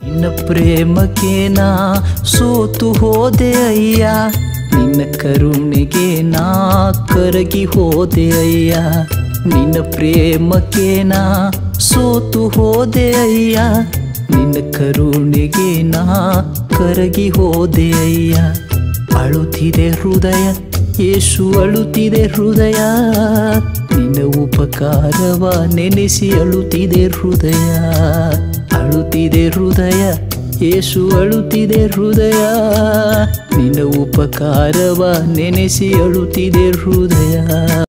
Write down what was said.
ನಿನ್ನ ಪ್ರೇಮಕ್ಕೆ ನಾ ಸೋತು ಹೋದೆ ಅಯ್ಯ ನಿನ್ನ ಕರುಣೆಗೆ ನಾ ಕರಗಿ ಹೋದೆ ಅಯ್ಯ ನಿನ್ನ ಪ್ರೇಮಕ್ಕೆ ನಾ ಸೋತು ಹೋದೆ ಅಯ್ಯ ನಿನ್ನ ಕರುಣೆಗೆ ನಾ ಕರಗಿ ಹೋದೆ ಅಯ್ಯ ಅಳುತ್ತಿದೆ ಹೃದಯ ಯೇಸು ಅಳುತ್ತಿದೆ ಹೃದಯ ನಿನ್ನ ಉಪಕಾರವ ನೆನೆಸಿ ಅಳುತ್ತಿದೆ ಹೃದಯ ಅಳುತ್ತಿದೆ ಹೃದಯ ಯೇಸು ಅಳುತ್ತಿದೆ ಹೃದಯ ನಿನ್ನ ಉಪಕಾರವ ನೆನೆಸಿ ಅಳುತ್ತಿದೆ ಹೃದಯ